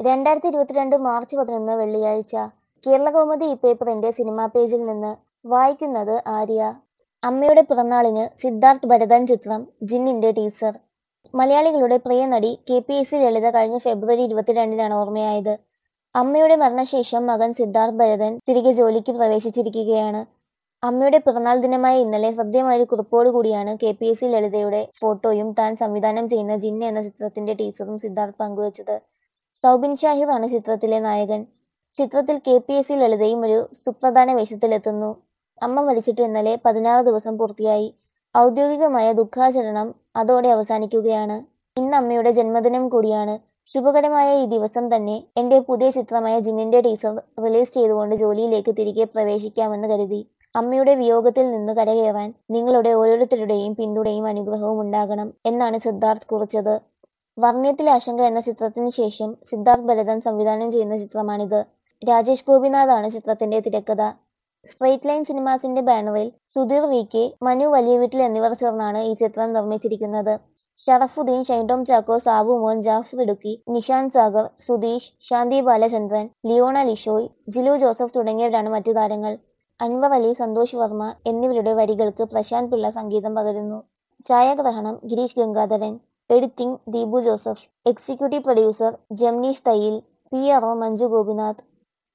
രണ്ടായിരത്തി ഇരുപത്തിരണ്ട് മാർച്ച് പതിനൊന്ന് വെള്ളിയാഴ്ച കേരളകൗമുദി ഈ പേപ്പറിന്റെ സിനിമാ പേജിൽ നിന്ന് വായിക്കുന്നത് ആര്യ അമ്മയുടെ പിറന്നാളിന് സിദ്ധാർത്ഥ് ഭരതൻ ചിത്രം ജിന്നിന്റെ ടീസർ മലയാളികളുടെ പ്രിയ നടി K P S C Lalitha കഴിഞ്ഞ ഫെബ്രുവരി ഇരുപത്തിരണ്ടിനാണ് ഓർമ്മയായത് അമ്മയുടെ മരണശേഷം മകൻ സിദ്ധാർത്ഥ് ഭരതൻ തിരികെ ജോലിക്ക് പ്രവേശിച്ചിരിക്കുകയാണ് അമ്മയുടെ പിറന്നാൾ ദിനമായ ഇന്നലെ ഹൃദ്യമായ ഒരു കുറിപ്പോടുകൂടിയാണ് കെ പി എസ് സി ലളിതയുടെ ഫോട്ടോയും താൻ സംവിധാനം ചെയ്യുന്ന ജിന്ന് എന്ന ചിത്രത്തിന്റെ ടീസറും സിദ്ധാർത്ഥ് പങ്കുവച്ചത് സൗബിൻ ഷാഹിറാണ് ചിത്രത്തിലെ നായകൻ ചിത്രത്തിൽ കെ പി എസ് സി ലളിതയും ഒരു സുപ്രധാന വേഷത്തിലെത്തുന്നു അമ്മ മരിച്ചിട്ട് ഇന്നലെ പതിനാറ് ദിവസം പൂർത്തിയായി ഔദ്യോഗികമായ ദുഃഖാചരണം അതോടെ അവസാനിക്കുകയാണ് ഇന്ന് അമ്മയുടെ ജന്മദിനം കൂടിയാണ് ശുഭകരമായ ഈ ദിവസം തന്നെ എന്റെ പുതിയ ചിത്രമായ ജിന്നിന്റെ ടീസർ റിലീസ് ചെയ്തുകൊണ്ട് ജോലിയിലേക്ക് തിരികെ പ്രവേശിക്കാമെന്ന് കരുതി അമ്മയുടെ വിയോഗത്തിൽ നിന്ന് കരകയറാൻ നിങ്ങളുടെ ഓരോരുത്തരുടെയും പിന്തുണയും അനുഗ്രഹവും ഉണ്ടാകണം എന്നാണ് സിദ്ധാർത്ഥ് കുറിച്ചത് വർണ്ണയത്തിലെ ആശങ്ക എന്ന ചിത്രത്തിന് ശേഷം സിദ്ധാർത്ഥ് ഭരതൻ സംവിധാനം ചെയ്യുന്ന ചിത്രമാണിത് രാജേഷ് ഗോപിനാഥാണ് ചിത്രത്തിന്റെ തിരക്കഥ സ്ട്രൈറ്റ് ലൈൻ സിനിമാസിന്റെ ബാനറിൽ സുധീർ വി കെ മനു വലിയവീട്ടിൽ എന്നിവർ ചേർന്നാണ് ഈ ചിത്രം നിർമ്മിച്ചിരിക്കുന്നത് ഷറഫുദ്ദീൻ ഷൈൻടോം ചാക്കോ സാബു മോൻ ജാഫർ ഇടുക്കി നിഷാന്ത് സാഗർ സുധീഷ് ശാന്തി ബാലചന്ദ്രൻ ലിയോണ ലിഷോയ് ജിലു ജോസഫ് തുടങ്ങിയവരാണ് മറ്റു താരങ്ങൾ അൻവർ അലി സന്തോഷ് വർമ്മ എന്നിവരുടെ വരികൾക്ക് പ്രശാന്ത് പിള്ള സംഗീതം പകരുന്നു ഛായാഗ്രഹണം Gireesh Gangadharan editing Deepu Joseph executive producer Jamneesh Thayyil P R O Manju Gopinath